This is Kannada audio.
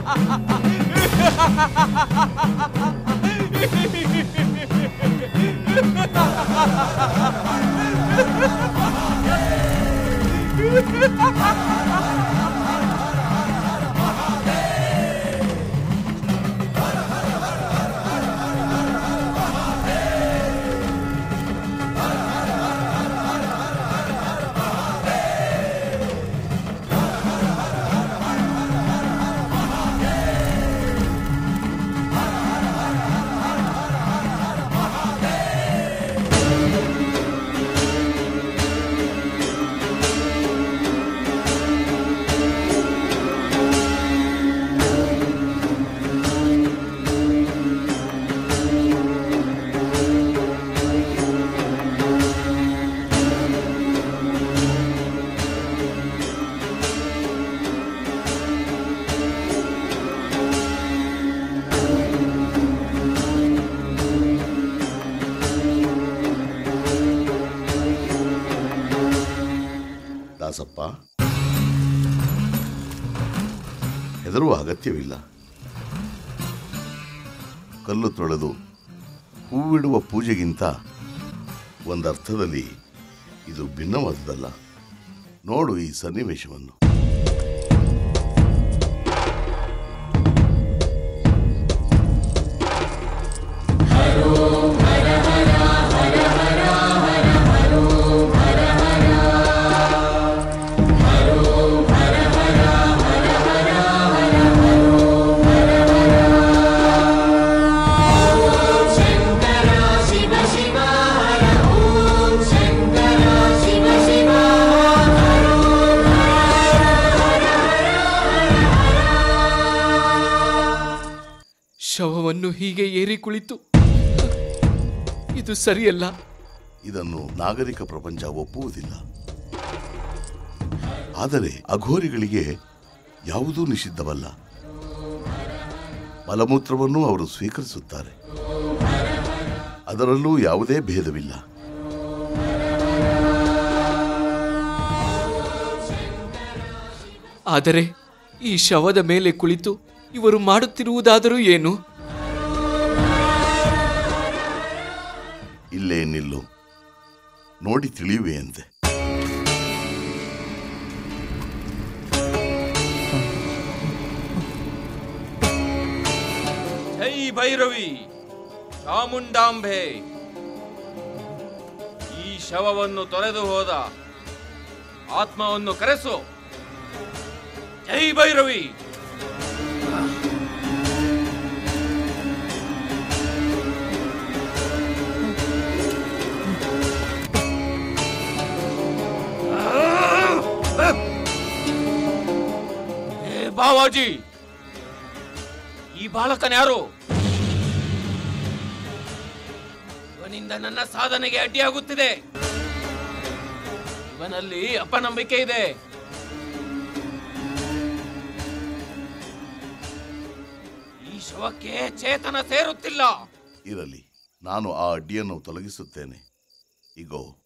ದಾಸಪ್ಪ ಹೆದರುವ ಅಗತ್ಯವಿಲ್ಲ ಕಲ್ಲು ತೊಳೆದು ಹೂವಿಡುವ ಪೂಜೆಗಿಂತ ಒಂದರ್ಥದಲ್ಲಿ ಇದು ಭಿನ್ನವಾದುದಲ್ಲ ನೋಡು ಈ ಸನ್ನಿವೇಶವನ್ನು ಶಿವ ಶಿವ ಹರ ಓಂ ಶಂಕರ ಶಿವ ಶಿವ ಶವವನ್ನು ಹೀಗೆ ಏರಿ ಕುಳಿತು ಇದು ಸರಿಯಲ್ಲ ಇದನ್ನು ನಾಗರಿಕ ಪ್ರಪಂಚ ಒಪ್ಪುವುದಿಲ್ಲ ಆದರೆ ಅಘೋರಿಗಳಿಗೆ ಯಾವುದೂ ನಿಷಿದ್ಧವಲ್ಲ ಮಲಮೂತ್ರವನ್ನು ಅವರು ಸ್ವೀಕರಿಸುತ್ತಾರೆ ಅದರಲ್ಲೂ ಯಾವುದೇ ಭೇದವಿಲ್ಲ ಆದರೆ ಈ ಶವದ ಮೇಲೆ ಕುಳಿತು ಇವರು ಮಾಡುತ್ತಿರುವುದಾದರೂ ಏನು ಇಲ್ಲೇ ನಿಲ್ಲು ನೋಡಿ ತಿಳಿಯುವೆಯಂತೆ ಜೈ ಭೈರವಿ ಚಾಮುಂಡಾಂಬೆ ಈ ಶವವನ್ನು ತೊರೆದು ಹೋದ ಆತ್ಮವನ್ನು ಕರೆಸು ಜೈ ಭೈರವಿ ಏ ಬಾವಾಜಿ ಈ ಬಾಲಕನ್ಯಾರು ಇವನಿಂದ ನನ್ನ ಸಾಧನೆಗೆ ಅಡ್ಡಿಯಾಗುತ್ತಿದೆ ಇವನಲ್ಲಿ ಅಪನಂಬಿಕೆ ಇದೆ ಈ ಶವಕ್ಕೆ ಚೇತನ ಸೇರುತ್ತಿಲ್ಲ ಇರಲಿ ನಾನು ಆ ಅಡ್ಡಿಯನ್ನು ತೊಲಗಿಸುತ್ತೇನೆ ಇಗೋ